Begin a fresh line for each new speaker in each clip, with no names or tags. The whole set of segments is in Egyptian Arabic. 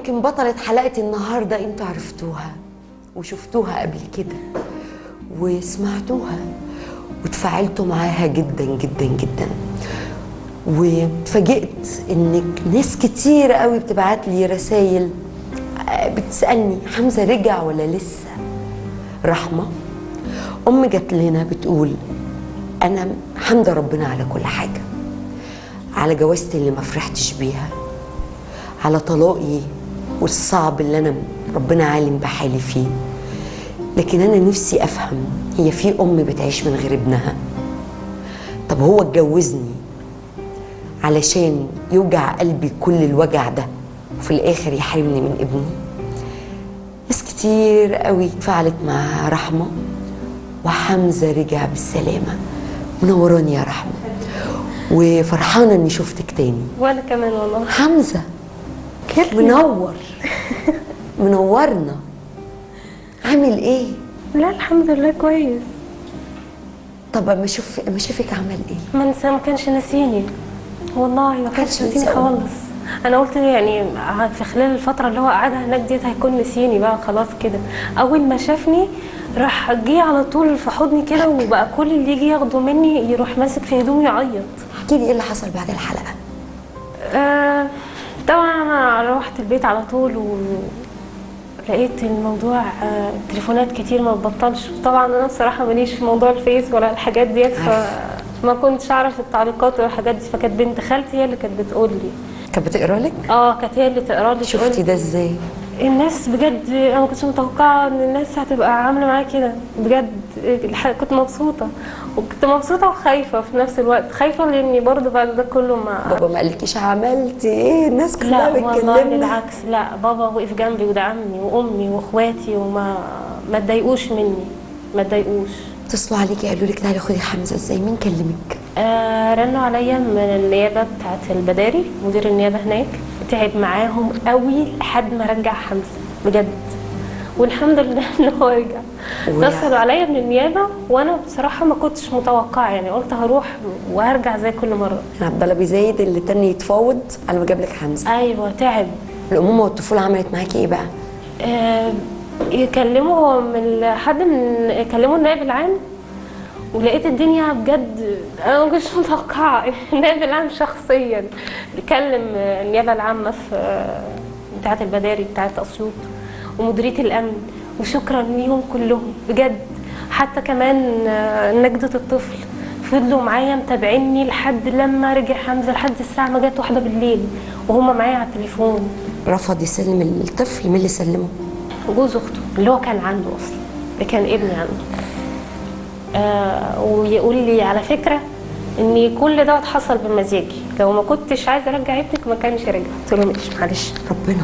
يمكن بطلة حلقة النهاردة انتوا عرفتوها وشفتوها قبل كده وسمعتوها وتفاعلتوا معاها جدا جدا جدا واتفاجئت انك ناس كتير قوي بتبعت لي رسايل بتسالني حمزه رجع ولا لسه رحمه ام جت لنا بتقول انا حمد ربنا على كل حاجه على جوازتي اللي ما فرحتش بيها على طلاقي والصعب اللي انا ربنا عالم بحالي فيه لكن انا نفسي افهم هي في ام بتعيش من غير ابنها طب هو اتجوزني علشان يوجع قلبي كل الوجع ده وفي الاخر يحرمني من ابني ناس كتير قوي اتفاعلت مع رحمه وحمزه رجع بالسلامه منوراني يا رحمه وفرحانه اني شفتك تاني
وانا كمان والله
حمزه منور منورنا عامل ايه
لا الحمد لله كويس
طب اما اشوف اما شافك عمل ايه
ما نسى ما كانش ناسيني والله ما كانش
كانش
ناسيني
ناسي
خالص انا قلت يعني في خلال الفتره اللي هو قعدها هناك ديت هيكون نسيني بقى خلاص كده اول ما شافني راح جه على طول في حضني كده وبقى كل اللي يجي ياخده مني يروح ماسك في هدومي يعيط
احكي لي ايه اللي حصل بعد الحلقه
آه طبعا انا روحت البيت على طول ولقيت الموضوع آه تليفونات كتير ما ببطلش طبعا انا بصراحه ماليش في موضوع الفيس ولا الحاجات ديت فما كنتش اعرف التعليقات ولا الحاجات دي فكانت بنت خالتي هي اللي كانت بتقول لي
كانت بتقرا لك
اه كانت هي اللي تقرا لي تقول
شفتي ده ازاي
الناس بجد انا ما كنتش متوقعه ان الناس هتبقى عامله معايا كده بجد الح- كنت مبسوطه وكنت مبسوطه وخايفه في نفس الوقت خايفه لاني برضو بعد ده كله ما
بابا ما قالكيش عملتي ايه الناس
لا
كلها
والله
بتكلمني
بالعكس لا بابا وقف جنبي ودعمني وامي واخواتي وما ما اتضايقوش مني ما اتضايقوش
اتصلوا عليكي قالوا لك تعالي خدي حمزه ازاي مين كلمك
آه رنوا عليا من النيابه بتاعت البداري مدير النيابه هناك تعب معاهم قوي لحد ما رجع حمزه بجد والحمد لله ان هو رجع
ويا-
اتصلوا عليا من النيابه وانا بصراحه ما كنتش متوقعه يعني قلت هروح وهرجع زي كل مره
كان عبد الله بيزايد اللي تاني يتفاوض على ما جاب لك حمزه
ايوه تعب
الامومه والطفوله عملت معاكي ايه بقى
آه، يكلموا هو من حد من يكلموا النائب العام ولقيت الدنيا بجد انا ما كنتش متوقعه النائب العام شخصيا بيكلم النيابه العامه في آه، بتاعه البداري بتاعه اسيوط ومديريه الامن وشكرا ليهم كلهم بجد حتى كمان آه، نجده الطفل فضلوا معايا متابعيني لحد لما رجع حمزه لحد الساعه ما جت واحده بالليل وهم معايا على التليفون
رفض يسلم الطفل مين اللي سلمه
جوز اخته اللي هو كان عنده اصلا اللي كان ابني عنده آه ويقول لي على فكره ان كل ده حصل بمزاجي لو ما كنتش عايزه ارجع ابنك ما كانش رجع قلت له ماشي معلش
ربنا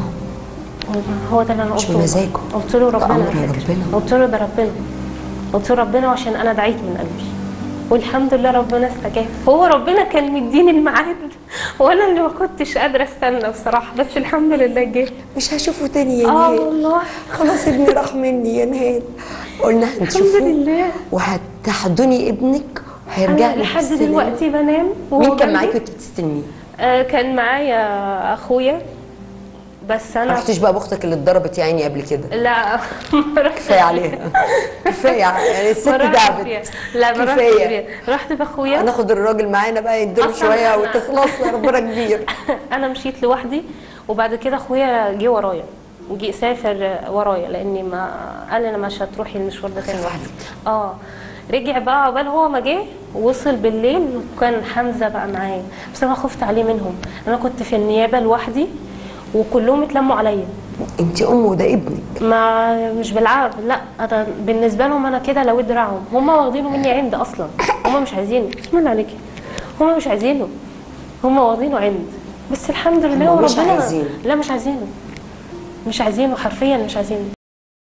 هو ده اللي انا
مش
قلته
بمزاجه.
قلت له
ده
ربنا
أمر
على فكرة.
ربنا.
قلت له ده ربنا قلت له ربنا عشان انا دعيت من قلبي والحمد لله ربنا استجاب هو ربنا كان مديني الميعاد وانا اللي ما كنتش قادره استنى بصراحه بس الحمد لله جه
مش هشوفه تاني يا
اه
نهاد
والله
خلاص ابني راح مني يا نهاد قلنا هنشوفه
لله.
وهتحضني ابنك وهيرجع
انا
لك
لحد
بالسلامة.
دلوقتي بنام وهو
مين كان
جنبي.
معاكي وانت بتستنيه؟
آه كان معايا اخويا بس
ما
انا
رحتيش بقى باختك اللي اتضربت يا عيني قبل كده
لا ما رحتش
كفايه عليها كفايه يعني الست
ما رحتش
تعبت
فيها. لا ما رحتش
كفايه
فيها. رحت باخويا
هناخد الراجل معانا بقى يتضرب
أصلاً
شويه
أنا-
وتخلص ربنا كبير
انا مشيت لوحدي وبعد كده اخويا جه ورايا جه سافر ورايا لاني ما قال لي انا مش هتروحي المشوار ده تاني لوحدك اه رجع بقى عقبال هو ما جه وصل بالليل وكان حمزه بقى معايا بس انا خفت عليه منهم انا كنت في النيابه لوحدي وكلهم اتلموا عليا
انت ام وده ابنك
ما مش بالعقل لا انا بالنسبه لهم انا كده لو دراعهم هم واخدينه مني عند اصلا هم مش عايزينه بسم الله عليكي هم مش عايزينه هم واخدينه عند بس الحمد لله
هم مش
وربنا
عايزينه.
لا مش عايزينه مش عايزينه حرفيا مش عايزينه